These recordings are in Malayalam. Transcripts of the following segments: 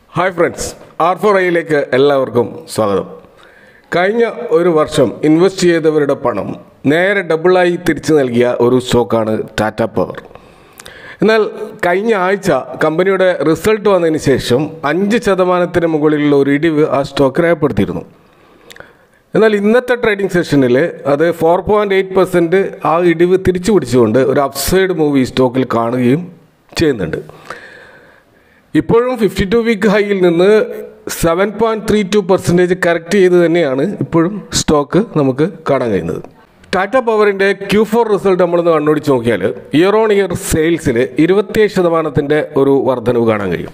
ഹായ് ഫ്രണ്ട്സ് ആർ ഫോർ ഐയിലേക്ക് എല്ലാവർക്കും സ്വാഗതം കഴിഞ്ഞ ഒരു വർഷം ഇൻവെസ്റ്റ് ചെയ്തവരുടെ പണം നേരെ ഡബിളായി തിരിച്ചു നൽകിയ ഒരു സ്റ്റോക്കാണ് ടാറ്റ പവർ എന്നാൽ കഴിഞ്ഞ ആഴ്ച കമ്പനിയുടെ റിസൾട്ട് വന്നതിന് ശേഷം അഞ്ച് ശതമാനത്തിന് മുകളിലുള്ള ഒരു ഇടിവ് ആ സ്റ്റോക്ക് രേഖപ്പെടുത്തിയിരുന്നു എന്നാൽ ഇന്നത്തെ ട്രേഡിംഗ് സെഷനിൽ അത് ഫോർ പോയിൻറ്റ് എയ്റ്റ് പെർസെൻറ്റ് ആ ഇടിവ് തിരിച്ചു പിടിച്ചുകൊണ്ട് ഒരു അപ്സൈഡ് മൂവ് ഈ സ്റ്റോക്കിൽ കാണുകയും ചെയ്യുന്നുണ്ട് ഇപ്പോഴും ഫിഫ്റ്റി ടു വീക്ക് ഹൈയിൽ നിന്ന് seven point three two percentage correct ചെയ്ത് തന്നെയാണ് ഇപ്പോഴും സ്റ്റോക്ക് നമുക്ക് കാണാൻ കഴിയുന്നത് ടാറ്റ പവറിൻ്റെ ക്യൂ ഫോർ റിസൾട്ട് നമ്മളൊന്ന് കണ്ടുപിടിച്ച് നോക്കിയാൽ ഇയർ ഓൺ ഇയർ സെയിൽസിൽ ഇരുപത്തിയേഴ് ശതമാനത്തിൻ്റെ ഒരു വർധനവ് കാണാൻ കഴിയും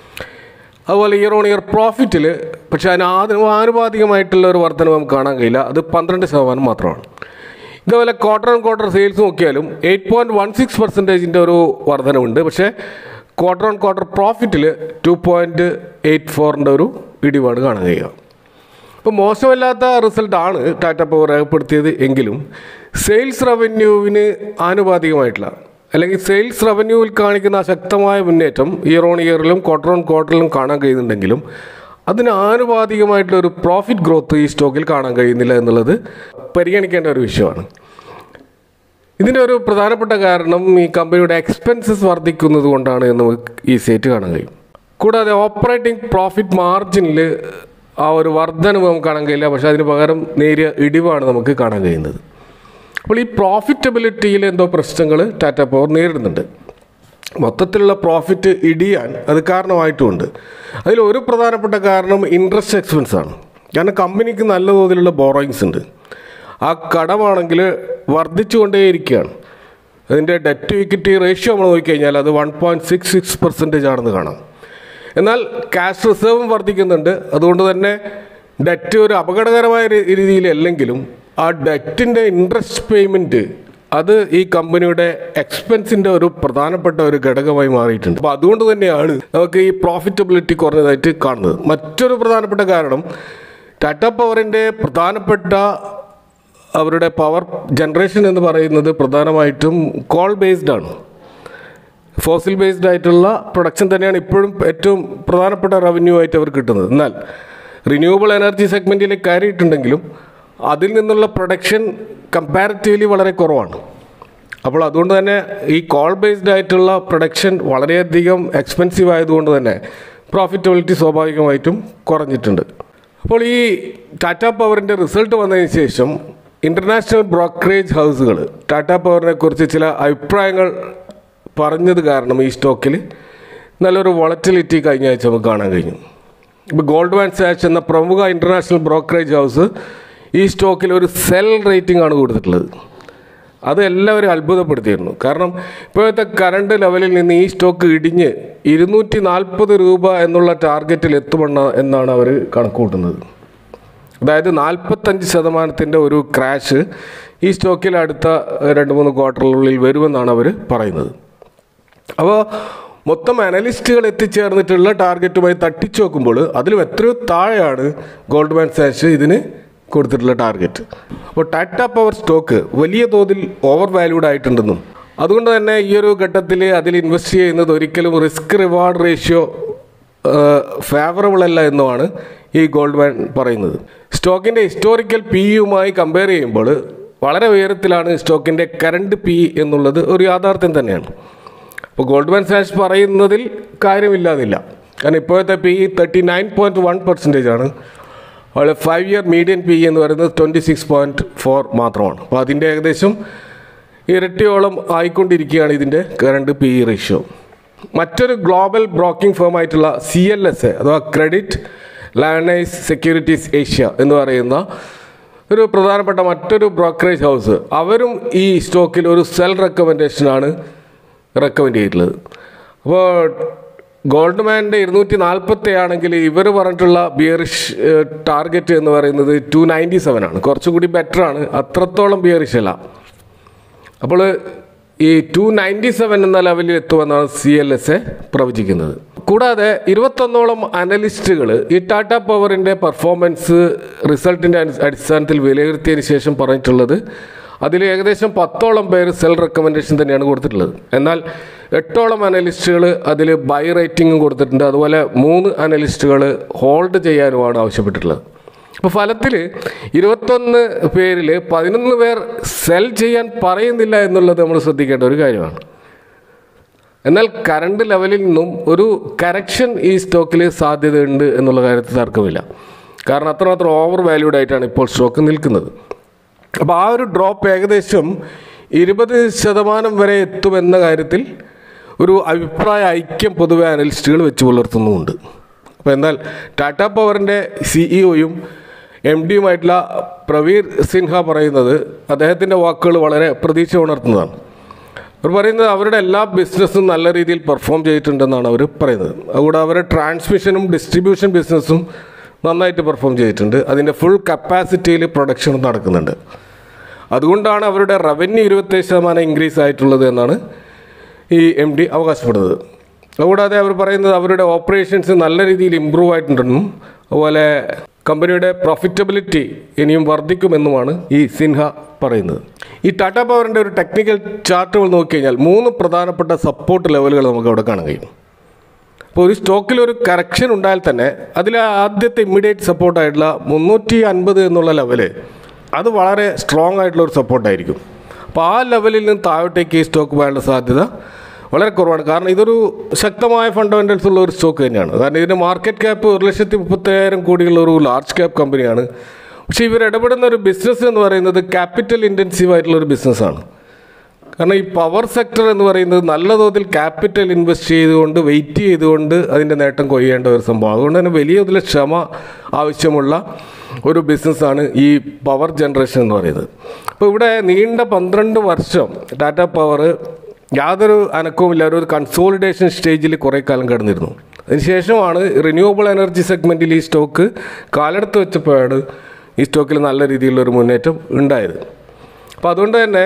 അതുപോലെ ഇയർ ഓൺ ഇയർ പ്രോഫിറ്റിൽ പക്ഷേ അതിന് ആദ്യം ആനുപാതികമായിട്ടുള്ള ഒരു വർധനവ് നമുക്ക് കാണാൻ കഴിയില്ല അത് പന്ത്രണ്ട് ശതമാനം മാത്രമാണ് ഇതേപോലെ ക്വാർട്ടർ ഓൺ ക്വാർട്ടർ സെയിൽസ് നോക്കിയാലും എയ്റ്റ് പോയിൻറ്റ് വൺ സിക്സ് പെർസെൻറ്റേജിൻ്റെ ഒരു വർധനവുണ്ട് പക്ഷേ ക്വാർട്ടർ ഓൺ ക്വാർട്ടർ പ്രോഫിറ്റിൽ ടു പോയിൻറ്റ് എയ്റ്റ് ഫോറിൻ്റെ ഒരു ഇടിവാണ് കാണാൻ കഴിയുക അപ്പോൾ മോശമല്ലാത്ത റിസൾട്ടാണ് ടാറ്റ പവർ രേഖപ്പെടുത്തിയത് എങ്കിലും സെയിൽസ് റവന്യൂവിന് ആനുപാതികമായിട്ടുള്ള അല്ലെങ്കിൽ സെയിൽസ് റവന്യൂവിൽ കാണിക്കുന്ന ആ ശക്തമായ മുന്നേറ്റം ഇയർ ഓൺ ഇയറിലും ക്വാർട്ടർ ഓൺ ക്വാർട്ടറിലും കാണാൻ കഴിയുന്നുണ്ടെങ്കിലും അതിന് ആനുപാതികമായിട്ടുള്ള ഒരു പ്രോഫിറ്റ് ഗ്രോത്ത് ഈ സ്റ്റോക്കിൽ കാണാൻ കഴിയുന്നില്ല എന്നുള്ളത് പരിഗണിക്കേണ്ട ഒരു വിഷയമാണ് ഇതിൻ്റെ ഒരു പ്രധാനപ്പെട്ട കാരണം ഈ കമ്പനിയുടെ എക്സ്പെൻസസ് വർദ്ധിക്കുന്നത് കൊണ്ടാണ് എന്ന് നമുക്ക് ഈ സൈറ്റ് കാണാൻ കഴിയും കൂടാതെ ഓപ്പറേറ്റിംഗ് പ്രോഫിറ്റ് മാർജിനിൽ ആ ഒരു വർധനവ് നമുക്ക് കാണാൻ കഴിയില്ല പക്ഷേ അതിന് പകരം നേരിയ ഇടിവാണ് നമുക്ക് കാണാൻ കഴിയുന്നത് അപ്പോൾ ഈ പ്രോഫിറ്റബിലിറ്റിയിൽ എന്തോ പ്രശ്നങ്ങൾ ടാറ്റ പവർ നേരിടുന്നുണ്ട് മൊത്തത്തിലുള്ള പ്രോഫിറ്റ് ഇടിയാൻ അത് കാരണമായിട്ടുമുണ്ട് അതിൽ ഒരു പ്രധാനപ്പെട്ട കാരണം ഇൻട്രസ്റ്റ് എക്സ്പെൻസ് ആണ് കാരണം കമ്പനിക്ക് നല്ല തോതിലുള്ള ബോറോയിങ്സ് ഉണ്ട് ആ കടമാണെങ്കിൽ വർദ്ധിച്ചുകൊണ്ടേയിരിക്കുകയാണ് അതിൻ്റെ ഡെറ്റ് ഇക്വിറ്റി റേഷ്യോ നമ്മൾ നോക്കിക്കഴിഞ്ഞാൽ അത് one point six six percentage ആണെന്ന് കാണാം എന്നാൽ ക്യാഷ് റിസർവും വർദ്ധിക്കുന്നുണ്ട് അതുകൊണ്ട് തന്നെ ഡെറ്റ് ഒരു അപകടകരമായ രീ- രീതിയിലല്ലെങ്കിലും ആ ഡെറ്റിൻ്റെ ഇൻട്രസ്റ്റ് പേയ്മെൻറ്റ് അത് ഈ കമ്പനിയുടെ എക്സ്പെൻസിൻ്റെ ഒരു പ്രധാനപ്പെട്ട ഒരു ഘടകമായി മാറിയിട്ടുണ്ട് അപ്പോൾ അതുകൊണ്ട് തന്നെയാണ് നമുക്ക് ഈ പ്രോഫിറ്റബിലിറ്റി കുറഞ്ഞതായിട്ട് കാണുന്നത് മറ്റൊരു പ്രധാനപ്പെട്ട കാരണം ടാറ്റ പവറിൻ്റെ പ്രധാനപ്പെട്ട അവരുടെ പവർ ജനറേഷൻ എന്ന് പറയുന്നത് പ്രധാനമായിട്ടും കോൾ ബേസ്ഡ് ആണ് ഫോസിൽ ബേസ്ഡ് ആയിട്ടുള്ള പ്രൊഡക്ഷൻ തന്നെയാണ് ഇപ്പോഴും ഏറ്റവും പ്രധാനപ്പെട്ട റവന്യൂ ആയിട്ട് അവർ കിട്ടുന്നത് എന്നാൽ റിന്യൂവബിൾ എനർജി സെഗ്മെൻറ്റിലേക്ക് കയറിയിട്ടുണ്ടെങ്കിലും അതിൽ നിന്നുള്ള പ്രൊഡക്ഷൻ കമ്പാരിറ്റീവ്ലി വളരെ കുറവാണ് അപ്പോൾ അതുകൊണ്ട് തന്നെ ഈ കോൾ ബേസ്ഡ് ആയിട്ടുള്ള പ്രൊഡക്ഷൻ വളരെയധികം എക്സ്പെൻസീവ് ആയതുകൊണ്ട് തന്നെ പ്രോഫിറ്റബിലിറ്റി സ്വാഭാവികമായിട്ടും കുറഞ്ഞിട്ടുണ്ട് അപ്പോൾ ഈ ടാറ്റ പവറിൻ്റെ റിസൾട്ട് വന്നതിന് ശേഷം ഇൻ്റർനാഷണൽ ബ്രോക്കറേജ് ഹൗസുകൾ ടാറ്റ പവറിനെ കുറിച്ച് ചില അഭിപ്രായങ്ങൾ പറഞ്ഞത് കാരണം ഈ സ്റ്റോക്കിൽ നല്ലൊരു വോളറ്റിലിറ്റി കഴിഞ്ഞ ആഴ്ച നമുക്ക് കാണാൻ കഴിഞ്ഞു ഇപ്പോൾ ഗോൾഡ് മാൻ സാച്ച് എന്ന പ്രമുഖ ഇൻ്റർനാഷണൽ ബ്രോക്കറേജ് ഹൗസ് ഈ സ്റ്റോക്കിൽ ഒരു സെൽ റേറ്റിംഗ് ആണ് കൊടുത്തിട്ടുള്ളത് അത് എല്ലാവരും അത്ഭുതപ്പെടുത്തിയിരുന്നു കാരണം ഇപ്പോഴത്തെ കറണ്ട് ലെവലിൽ നിന്ന് ഈ സ്റ്റോക്ക് ഇടിഞ്ഞ് ഇരുന്നൂറ്റി നാൽപ്പത് രൂപ എന്നുള്ള ടാർഗറ്റിൽ എത്തുമെന്ന എന്നാണ് അവർ കണക്കുകൂട്ടുന്നത് അതായത് നാൽപ്പത്തഞ്ച് ശതമാനത്തിൻ്റെ ഒരു ക്രാഷ് ഈ സ്റ്റോക്കിൽ അടുത്ത രണ്ട് മൂന്ന് ക്വാർട്ടറിനുള്ളിൽ വരുമെന്നാണ് അവർ പറയുന്നത് അപ്പോൾ മൊത്തം അനലിസ്റ്റുകൾ എത്തിച്ചേർന്നിട്ടുള്ള ടാർഗറ്റുമായി തട്ടിച്ചു നോക്കുമ്പോൾ അതിലും എത്രയോ താഴെയാണ് ഗോൾഡ്മാൻ സാഷ് ഇതിന് കൊടുത്തിട്ടുള്ള ടാർഗറ്റ് അപ്പോൾ ടാറ്റ പവർ സ്റ്റോക്ക് വലിയ തോതിൽ ഓവർ വാല്യൂഡ് ആയിട്ടുണ്ടെന്നും അതുകൊണ്ട് തന്നെ ഈ ഒരു ഘട്ടത്തിൽ അതിൽ ഇൻവെസ്റ്റ് ചെയ്യുന്നത് ഒരിക്കലും റിസ്ക് റിവാർഡ് റേഷ്യോ ഫേവറബിൾ അല്ല എന്നുമാണ് ഈ ഗോൾഡ്മാൻ പറയുന്നത് സ്റ്റോക്കിൻ്റെ ഹിസ്റ്റോറിക്കൽ പി യുമായി കമ്പയർ ചെയ്യുമ്പോൾ വളരെ ഉയരത്തിലാണ് സ്റ്റോക്കിൻ്റെ കറണ്ട് പി എന്നുള്ളത് ഒരു യാഥാർത്ഥ്യം തന്നെയാണ് അപ്പോൾ ഗോൾഡ്മാൻ സാഷ് പറയുന്നതിൽ കാര്യമില്ലാതില്ല കാരണം ഇപ്പോഴത്തെ P thirty nine point one percentage ആണ് അതുപോലെ ഫൈവ് ഇയർ മീഡിയൻ പി എന്ന് പറയുന്നത് ട്വൻറ്റി സിക്സ് പോയിൻറ്റ് ഫോർ മാത്രമാണ് അപ്പോൾ അതിൻ്റെ ഏകദേശം ഇരട്ടിയോളം ആയിക്കൊണ്ടിരിക്കുകയാണ് ഇതിൻ്റെ കറണ്ട് പി ഇ റേഷ്യോ മറ്റൊരു ഗ്ലോബൽ ബ്രോക്കിംഗ് ഫേം ആയിട്ടുള്ള സി എൽ എസ് എ അഥവാ ക്രെഡിറ്റ് ലാനൈസ് സെക്യൂരിറ്റീസ് ഏഷ്യ എന്ന് പറയുന്ന ഒരു പ്രധാനപ്പെട്ട മറ്റൊരു ബ്രോക്കറേജ് ഹൗസ് അവരും ഈ സ്റ്റോക്കിൽ ഒരു സെൽ റെക്കമെൻഡേഷനാണ് റെക്കമെൻഡ് ചെയ്തിട്ടുള്ളത് അപ്പോൾ ഗോൾഡ്മാൻ്റെ ഇരുന്നൂറ്റി നാൽപ്പത്തി ആണെങ്കിൽ ഇവർ പറഞ്ഞിട്ടുള്ള ബിയറിഷ് ടാർഗറ്റ് എന്ന് പറയുന്നത് ടു നയൻറ്റി സെവൻ ആണ് കുറച്ചുകൂടി ബെറ്റർ ആണ് അത്രത്തോളം ബിയറിഷ് അല്ല അപ്പോൾ ഈ ടു നയൻറ്റി സെവൻ എന്ന ലെവലിൽ എത്തുമെന്നാണ് സി എൽ എസ് എ പ്രവചിക്കുന്നത് കൂടാതെ ഇരുപത്തൊന്നോളം അനലിസ്റ്റുകൾ ഈ ടാറ്റ പവറിൻ്റെ പെർഫോമൻസ് റിസൾട്ടിൻ്റെ അടിസ്ഥാനത്തിൽ വിലയിരുത്തിയതിന് ശേഷം പറഞ്ഞിട്ടുള്ളത് അതിൽ ഏകദേശം പത്തോളം പേര് സെൽ റെക്കമെൻഡേഷൻ തന്നെയാണ് കൊടുത്തിട്ടുള്ളത് എന്നാൽ എട്ടോളം അനലിസ്റ്റുകൾ അതിൽ ബൈ റേറ്റിംഗും കൊടുത്തിട്ടുണ്ട് അതുപോലെ മൂന്ന് അനലിസ്റ്റുകൾ ഹോൾഡ് ചെയ്യാനുമാണ് ആവശ്യപ്പെട്ടിട്ടുള്ളത് അപ്പോൾ ഫലത്തിൽ ഇരുപത്തൊന്ന് പേരിൽ പതിനൊന്ന് പേർ സെൽ ചെയ്യാൻ പറയുന്നില്ല എന്നുള്ളത് നമ്മൾ ശ്രദ്ധിക്കേണ്ട ഒരു കാര്യമാണ് എന്നാൽ കറണ്ട് ലെവലിൽ നിന്നും ഒരു കറക്ഷൻ ഈ സ്റ്റോക്കിൽ സാധ്യതയുണ്ട് എന്നുള്ള കാര്യത്തിൽ തർക്കമില്ല കാരണം അത്രമാത്രം ഓവർ വാല്യൂഡ് ആയിട്ടാണ് ഇപ്പോൾ സ്റ്റോക്ക് നിൽക്കുന്നത് അപ്പോൾ ആ ഒരു ഡ്രോപ്പ് ഏകദേശം ഇരുപത് ശതമാനം വരെ എത്തുമെന്ന കാര്യത്തിൽ ഒരു അഭിപ്രായ ഐക്യം പൊതുവെ അനലിസ്റ്റുകൾ വെച്ച് പുലർത്തുന്നുമുണ്ട് അപ്പോൾ എന്നാൽ ടാറ്റ പവറിൻ്റെ സിഇഒയും എം ഡിയുമായിട്ടുള്ള പ്രവീർ സിൻഹ പറയുന്നത് അദ്ദേഹത്തിൻ്റെ വാക്കുകൾ വളരെ പ്രതീക്ഷ ഉണർത്തുന്നതാണ് അവർ പറയുന്നത് അവരുടെ എല്ലാ ബിസിനസ്സും നല്ല രീതിയിൽ പെർഫോം ചെയ്തിട്ടുണ്ടെന്നാണ് അവർ പറയുന്നത് അതുകൂടെ അവരുടെ ട്രാൻസ്മിഷനും ഡിസ്ട്രിബ്യൂഷൻ ബിസിനസ്സും നന്നായിട്ട് പെർഫോം ചെയ്തിട്ടുണ്ട് അതിൻ്റെ ഫുൾ കപ്പാസിറ്റിയിൽ പ്രൊഡക്ഷനും നടക്കുന്നുണ്ട് അതുകൊണ്ടാണ് അവരുടെ റവന്യൂ ഇരുപത്തേഴ് ശതമാനം ഇൻക്രീസ് ആയിട്ടുള്ളത് എന്നാണ് ഈ എം ഡി അവകാശപ്പെടുന്നത് അതുകൂടാതെ അവർ പറയുന്നത് അവരുടെ ഓപ്പറേഷൻസ് നല്ല രീതിയിൽ ഇമ്പ്രൂവ് ആയിട്ടുണ്ടെന്നും അതുപോലെ കമ്പനിയുടെ പ്രോഫിറ്റബിലിറ്റി ഇനിയും വർദ്ധിക്കുമെന്നുമാണ് ഈ സിൻഹ പറയുന്നത് ഈ ടാറ്റ പവറിൻ്റെ ഒരു ടെക്നിക്കൽ ചാർട്ടുകൾ നോക്കിക്കഴിഞ്ഞാൽ മൂന്ന് പ്രധാനപ്പെട്ട സപ്പോർട്ട് ലെവലുകൾ നമുക്ക് അവിടെ കാണാൻ കഴിയും അപ്പോൾ ഒരു സ്റ്റോക്കിൽ ഒരു കറക്ഷൻ ഉണ്ടായാൽ തന്നെ അതിൽ ആദ്യത്തെ ഇമ്മീഡിയറ്റ് സപ്പോർട്ടായിട്ടുള്ള മുന്നൂറ്റി അൻപത് എന്നുള്ള ലെവല് അത് വളരെ സ്ട്രോങ് ആയിട്ടുള്ള ഒരു സപ്പോർട്ടായിരിക്കും അപ്പോൾ ആ ലെവലിൽ നിന്ന് താഴോട്ടേക്ക് ഈ സ്റ്റോക്ക് പോകാനുള്ള സാധ്യത വളരെ കുറവാണ് കാരണം ഇതൊരു ശക്തമായ ഫണ്ടമെൻ്റൽസ് ഉള്ള ഒരു സ്റ്റോക്ക് തന്നെയാണ് കാരണം ഇതിൻ്റെ മാർക്കറ്റ് ക്യാപ്പ് ഒരു ലക്ഷത്തി മുപ്പത്തയ്യായിരം കോടിയുള്ള ഒരു ലാർജ് ക്യാപ്പ് കമ്പനിയാണ് പക്ഷേ ഇവർ ഇടപെടുന്ന ഒരു ബിസിനസ് എന്ന് പറയുന്നത് ക്യാപിറ്റൽ ഇൻറ്റൻസീവ് ആയിട്ടുള്ള ഒരു ബിസിനസ്സാണ് കാരണം ഈ പവർ സെക്ടർ എന്ന് പറയുന്നത് നല്ല തോതിൽ ക്യാപിറ്റൽ ഇൻവെസ്റ്റ് ചെയ്തുകൊണ്ട് വെയിറ്റ് ചെയ്തുകൊണ്ട് അതിൻ്റെ നേട്ടം കൊയ്യേണ്ട ഒരു സംഭവം അതുകൊണ്ട് തന്നെ വലിയ തോതിൽ ക്ഷമ ആവശ്യമുള്ള ഒരു ബിസിനസ്സാണ് ഈ പവർ ജനറേഷൻ എന്ന് പറയുന്നത് അപ്പോൾ ഇവിടെ നീണ്ട പന്ത്രണ്ട് വർഷം ടാറ്റ പവർ യാതൊരു അനക്കവുമില്ല ഒരു കൺസോളിഡേഷൻ സ്റ്റേജിൽ കുറേ കാലം കിടന്നിരുന്നു അതിനുശേഷമാണ് റിന്യൂവബിൾ എനർജി സെഗ്മെൻറ്റിൽ ഈ സ്റ്റോക്ക് കാലെടുത്ത് വെച്ചപ്പോഴാണ് ഈ സ്റ്റോക്കിൽ നല്ല രീതിയിലുള്ളൊരു മുന്നേറ്റം ഉണ്ടായത് അപ്പോൾ അതുകൊണ്ട് തന്നെ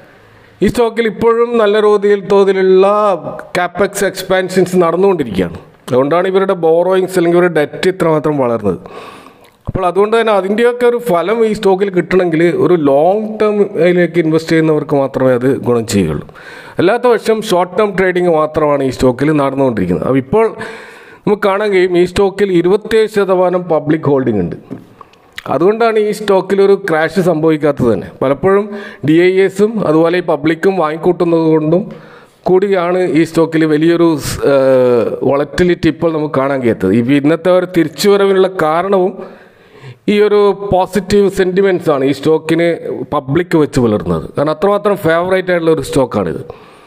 ഈ സ്റ്റോക്കിൽ ഇപ്പോഴും നല്ല തോതിൽ തോതിലുള്ള കാപ്പക്സ് എക്സ്പാൻഷൻസ് നടന്നുകൊണ്ടിരിക്കുകയാണ് അതുകൊണ്ടാണ് ഇവരുടെ ബോറോയിങ്സ് അല്ലെങ്കിൽ ഇവരുടെ ഡെറ്റ് ഇത്രമാത്രം വളർന്നത് അപ്പോൾ അതുകൊണ്ട് തന്നെ അതിൻ്റെയൊക്കെ ഒരു ഫലം ഈ സ്റ്റോക്കിൽ കിട്ടണമെങ്കിൽ ഒരു ലോങ് ടേമിലേക്ക് ഇൻവെസ്റ്റ് ചെയ്യുന്നവർക്ക് മാത്രമേ അത് ഗുണം ചെയ്യുകയുള്ളൂ അല്ലാത്ത പക്ഷം ഷോർട്ട് ടേം ട്രേഡിംഗ് മാത്രമാണ് ഈ സ്റ്റോക്കിൽ നടന്നുകൊണ്ടിരിക്കുന്നത് അപ്പോൾ ഇപ്പോൾ നമുക്ക് കാണാൻ കഴിയും ഈ സ്റ്റോക്കിൽ ഇരുപത്തേഴ് ശതമാനം പബ്ലിക് ഹോൾഡിംഗ് ഉണ്ട് അതുകൊണ്ടാണ് ഈ സ്റ്റോക്കിൽ ഒരു ക്രാഷ് സംഭവിക്കാത്തത് തന്നെ പലപ്പോഴും ഡി ഐ എസും അതുപോലെ ഈ പബ്ലിക്കും വാങ്ങിക്കൂട്ടുന്നത് കൊണ്ടും കൂടിയാണ് ഈ സ്റ്റോക്കിൽ വലിയൊരു വളറ്റിലിറ്റി ഇപ്പോൾ നമുക്ക് കാണാൻ കഴിയാത്തത് ഇപ്പോൾ ഇന്നത്തെ ഒരു തിരിച്ചുവരവിനുള്ള കാരണവും ഈ ഒരു പോസിറ്റീവ് സെൻറ്റിമെൻറ്റ്സ് ആണ് ഈ സ്റ്റോക്കിന് പബ്ലിക് വെച്ച് പുലർന്നത് കാരണം അത്രമാത്രം ഫേവറേറ്റ് ആയിട്ടുള്ള ഒരു സ്റ്റോക്കാണിത്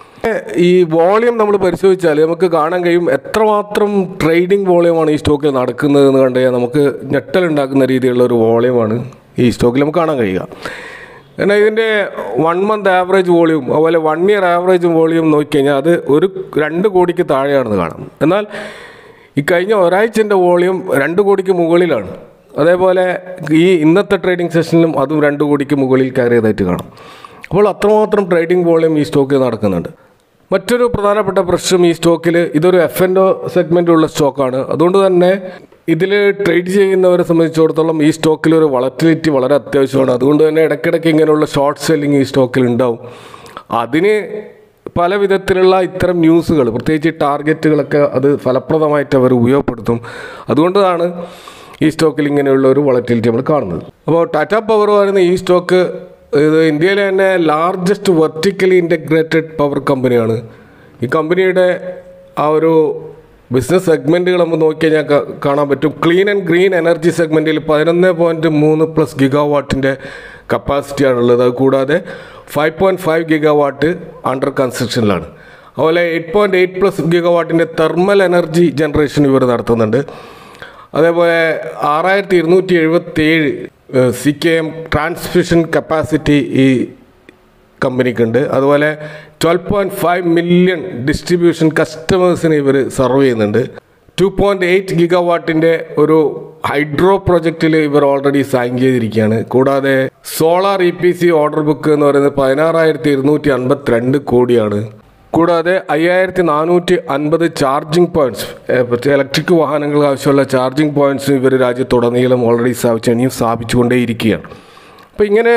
ഈ വോളിയം നമ്മൾ പരിശോധിച്ചാൽ നമുക്ക് കാണാൻ കഴിയും എത്രമാത്രം ട്രേഡിംഗ് വോളിയമാണ് ഈ സ്റ്റോക്കിൽ നടക്കുന്നത് എന്ന് കണ്ടു കഴിഞ്ഞാൽ നമുക്ക് ഞെട്ടലുണ്ടാക്കുന്ന രീതിയിലുള്ള ഒരു വോളിയമാണ് ഈ സ്റ്റോക്കിൽ നമുക്ക് കാണാൻ കഴിയുക എന്നാൽ ഇതിൻ്റെ വൺ മന്ത് ആവറേജ് വോളിയം അതുപോലെ വൺ ഇയർ ആവറേജ് വോളിയം നോക്കിക്കഴിഞ്ഞാൽ അത് ഒരു രണ്ട് കോടിക്ക് താഴെയാണെന്ന് കാണാം എന്നാൽ ഈ കഴിഞ്ഞ ഒരാഴ്ചൻ്റെ വോളിയം രണ്ട് കോടിക്ക് മുകളിലാണ് അതേപോലെ ഈ ഇന്നത്തെ ട്രേഡിംഗ് സെഷനിലും അതും രണ്ട് കോടിക്ക് മുകളിൽ കയറിയതായിട്ട് കാണാം അപ്പോൾ അത്രമാത്രം ട്രേഡിംഗ് വോളിയം ഈ സ്റ്റോക്കിൽ നടക്കുന്നുണ്ട് മറ്റൊരു പ്രധാനപ്പെട്ട പ്രശ്നം ഈ സ്റ്റോക്കിൽ ഇതൊരു എഫ് എൻ ഒ സെഗ്മെൻ്റുള്ള സ്റ്റോക്കാണ് അതുകൊണ്ട് തന്നെ ഇതിൽ ട്രേഡ് ചെയ്യുന്നവരെ സംബന്ധിച്ചിടത്തോളം ഈ സ്റ്റോക്കിൽ ഒരു വളറ്റിലിറ്റി വളരെ അത്യാവശ്യമാണ് അതുകൊണ്ട് തന്നെ ഇടയ്ക്കിടയ്ക്ക് ഇങ്ങനെയുള്ള ഷോർട്ട് സെല്ലിംഗ് ഈ സ്റ്റോക്കിൽ ഉണ്ടാവും അതിന് പല വിധത്തിലുള്ള ഇത്തരം ന്യൂസുകൾ പ്രത്യേകിച്ച് ടാർഗറ്റുകളൊക്കെ അത് ഫലപ്രദമായിട്ട് അവർ ഉപയോഗപ്പെടുത്തും അതുകൊണ്ടാണ് ഈ സ്റ്റോക്കിൽ ഇങ്ങനെയുള്ള ഒരു വളറ്റിലിറ്റി നമ്മൾ കാണുന്നത് അപ്പോൾ ടാറ്റ പവർ പറയുന്ന ഈ സ്റ്റോക്ക് ഇത് ഇന്ത്യയിലെ തന്നെ ലാർജസ്റ്റ് വെർട്ടിക്കലി ഇൻ്റഗ്രേറ്റഡ് പവർ കമ്പനിയാണ് ഈ കമ്പനിയുടെ ആ ഒരു ബിസിനസ് സെഗ്മെൻറ്റുകൾ നമ്മൾ നോക്കിക്കഴിഞ്ഞാൽ കാണാൻ പറ്റും ക്ലീൻ ആൻഡ് ഗ്രീൻ എനർജി സെഗ്മെൻറ്റിൽ പതിനൊന്ന് പോയിൻറ്റ് മൂന്ന് പ്ലസ് ഗിഗാ വാട്ടിൻ്റെ കപ്പാസിറ്റിയാണുള്ളത് അത് കൂടാതെ five point five giga watt under കൺസ്ട്രക്ഷനിലാണ് അതുപോലെ eight point eight plus giga വാട്ടിൻ്റെ തെർമൽ എനർജി ജനറേഷൻ ഇവർ നടത്തുന്നുണ്ട് അതേപോലെ ആറായിരത്തി ഇരുന്നൂറ്റി എഴുപത്തി ഏഴ് C K M transmission capacity ഈ കമ്പനിക്കുണ്ട് അതുപോലെ twelve point five million distribution കസ്റ്റമേഴ്സിന് ഇവർ സർവ് ചെയ്യുന്നുണ്ട് ടു പോയിൻറ്റ് എയ്റ്റ് ഗിഗാ വാട്ടിൻ്റെ ഒരു ഹൈഡ്രോ പ്രൊജക്റ്റിൽ ഇവർ ഓൾറെഡി സൈൻ ചെയ്തിരിക്കുകയാണ് കൂടാതെ solar E P C order book എന്ന് പറയുന്നത് പതിനാറായിരത്തി ഇരുന്നൂറ്റി അൻപത്തിരണ്ട് കോടിയാണ് കൂടാതെ അയ്യായിരത്തി നാനൂറ്റി അൻപത് ചാർജിംഗ് പോയിന്റ്സ് ഇലക്ട്രിക് വാഹനങ്ങൾക്ക് ആവശ്യമുള്ള ചാർജിംഗ് പോയിന്റ്സ് ഇവർ രാജ്യത്തുടനീളം ഓൾറെഡി സ്ഥാപിച്ചു ഇനിയും സ്ഥാപിച്ചുകൊണ്ടേയിരിക്കുകയാണ് അപ്പോൾ ഇങ്ങനെ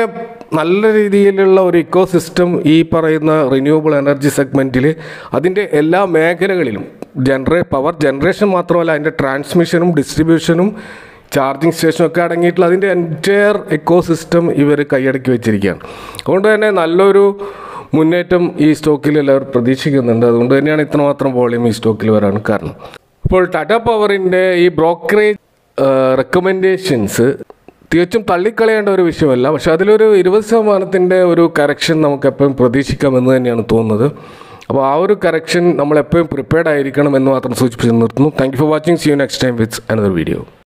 നല്ല രീതിയിലുള്ള ഒരു ഇക്കോ സിസ്റ്റം ഈ പറയുന്ന റിന്യൂവബിൾ എനർജി സെഗ്മെൻറ്റിൽ അതിൻ്റെ എല്ലാ മേഖലകളിലും ജനറേ പവർ ജനറേഷൻ മാത്രമല്ല അതിൻ്റെ ട്രാൻസ്മിഷനും ഡിസ്ട്രിബ്യൂഷനും ചാർജിങ് സ്റ്റേഷനും ഒക്കെ അടങ്ങിയിട്ടുള്ള അതിൻ്റെ എൻറ്റയർ എക്കോ സിസ്റ്റം ഇവർ കൈയടക്കി വെച്ചിരിക്കുകയാണ് അതുകൊണ്ട് തന്നെ നല്ലൊരു മുന്നേറ്റം ഈ സ്റ്റോക്കിൽ എല്ലാവരും പ്രതീക്ഷിക്കുന്നുണ്ട് അതുകൊണ്ട് തന്നെയാണ് ഇത്രമാത്രം വോളിയം ഈ സ്റ്റോക്കിൽ വരാൻ കാരണം ഇപ്പോൾ ടാറ്റ പവറിൻ്റെ ഈ ബ്രോക്കറേജ് റെക്കമെൻഡേഷൻസ് തികച്ചും തള്ളിക്കളയേണ്ട ഒരു വിഷയമല്ല പക്ഷെ അതിലൊരു ഇരുപത് ശതമാനത്തിൻ്റെ ഒരു കറക്ഷൻ നമുക്ക് എപ്പോഴും പ്രതീക്ഷിക്കാമെന്ന് തന്നെയാണ് തോന്നുന്നത് അപ്പോൾ ആ ഒരു കറക്ഷൻ നമ്മൾ എപ്പോഴും പ്രിപ്പയർഡ് ആയിരിക്കണം എന്ന് മാത്രം സൂചിപ്പിച്ച് നിർത്തുന്നു thank you for watching see you next time with another video